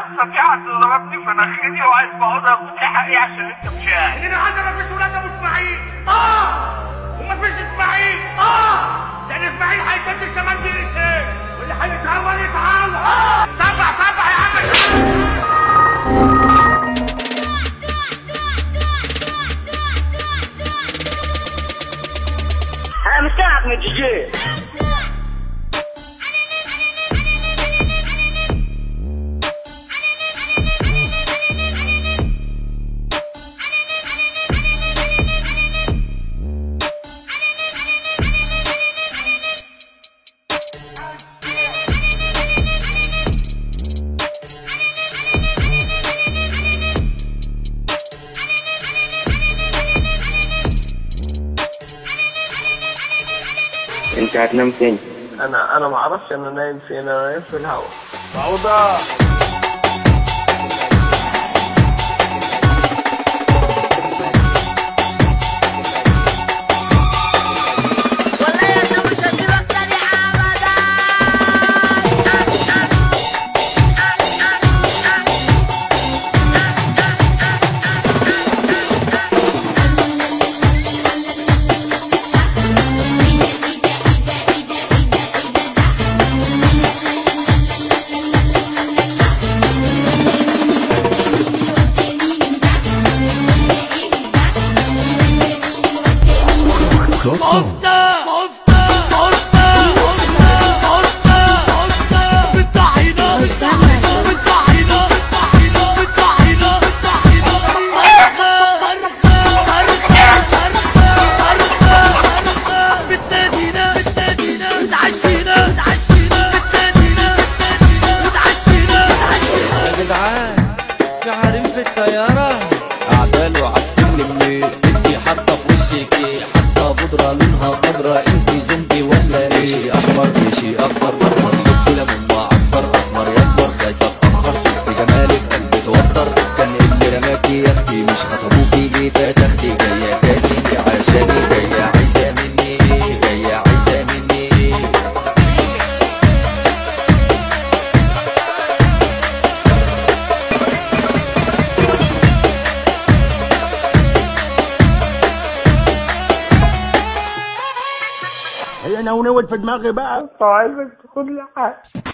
اصل في حد ضربني في مناخيري وعايز بقعد افتح ايه عشان انت مشاهد ان النهارده مفيش ولاد ابو اسماعيل اه ومفيش اسماعيل اه لان اسماعيل هيسجل كمان دقيقتين واللي هيتهور يتهور اه سبع سبع يا عم انا مستعب من الجيل انت هتنام فين انا انا ما اعرفش انا نايم فين انا نايم في الهواء فوضى والله يا أخي مش هسيبك تاني أبدا يا جدعان في حريم في الطيارة أعدال وعالسلم ليه انتي حاطة في وشك ايه حاطة بودرة لونها خضرا انتي زومبي ولا ايه شي أحمر في شي أخضر أخضر جبت ليمون مع أصفر أسمر يسمر خايفة أتأخر شفت جمالك قلبي توتر كان اللي رماكي يا أختي مش خطبوكي جيت أسختي جاية تاني عشاني جاية عايزة مني ايه جاية عايزة مني ايه هي نونوت في دماغي بقى عايزك تاخد لي حاجه